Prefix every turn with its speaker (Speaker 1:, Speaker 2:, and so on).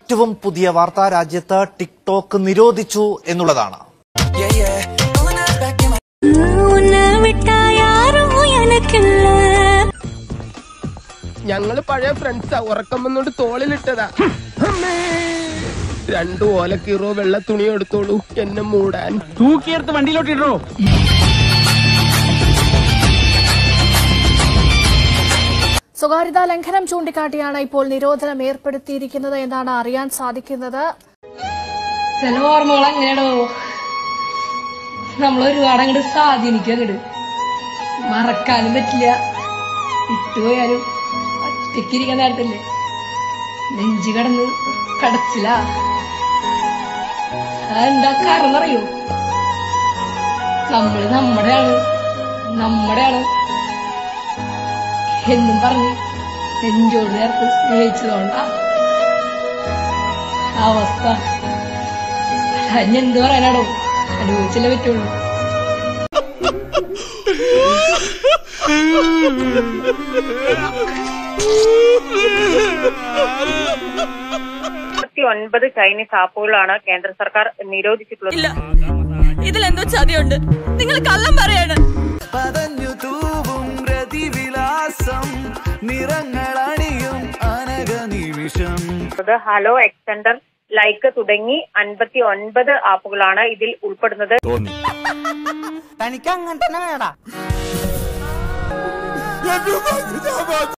Speaker 1: ഏറ്റവും പുതിയ വാർത്ത രാജ്യത്ത് ടിക്ടോക്ക് നിരോധിച്ചു എന്നുള്ളതാണ്
Speaker 2: உன்னை விட்டா யாரும் எனக்கு இல்ல
Speaker 3: ഞങ്ങള് പഴയ ഫ്രണ്ട്സാ ഉറക്കം വന്നോണ്ട് തോളിലിട്ടതാ അമ്മേ. രണ്ടു ഓലക്കീറോ വെള്ള തുണി എടുത്തോളൂ എന്നെ മൂടാൻ
Speaker 4: തൂക്കിയെടുത്ത് വണ്ടിയിലോട്ട് ഇടോ
Speaker 5: സ്വകാര്യതാ ലംഘനം ചൂണ്ടിക്കാട്ടിയാണ് ഇപ്പോൾ നിരോധനം ഏർപ്പെടുത്തിയിരിക്കുന്നത് എന്നാണ് അറിയാൻ സാധിക്കുന്നത്
Speaker 6: ചില ഓർമ്മകൾ അങ്ങനെയാണോ നമ്മൾ ഒരുപാട് അങ്ങോട്ട് സ്വാധീനിക്കും അങ്ങോട്ട് മറക്കാനും പറ്റില്ല വിട്ടുപോയാലും ഒറ്റയ്ക്കിരിക്കാൻ നേരത്തല്ലേ നെഞ്ചു കടന്ന് കടച്ചില്ല അതെന്താ കാരണം അറിയോ നമ്മള് നമ്മുടെയാണ് നമ്മുടെയാണ് എന്നും പറഞ്ഞ് നെഞ്ചോട് ചേർത്ത് സ്നേഹിച്ചതുകൊണ്ടാ ആ അവസ്ഥ ഞാൻ എന്ത് പറയാനാടോ അനുഭവിച്ചല്ലേ പറ്റുള്ളൂ
Speaker 7: ഒൻപത് ചൈനീസ് ആപ്പുകളാണ് കേന്ദ്ര സർക്കാർ നിരോധിച്ചിട്ടുള്ളത്
Speaker 2: ഇല്ല ഇതിലെന്തോ ചതിയുണ്ട് നിങ്ങൾ കള്ളം പറയാണ്
Speaker 8: പതഞ്ഞു തൂവും രതിവിലാസം നിറങ്ങളണിയും അനക നിമിഷം
Speaker 7: അത് ഹലോ എക്സ്റ്റൻഡർ ലൈക്ക് തുടങ്ങി അൻപത്തി ഒൻപത് ആപ്പുകളാണ് ഇതിൽ ഉൾപ്പെടുന്നത്
Speaker 4: തനിക്ക് അങ്ങനെ തന്നെ വേടാ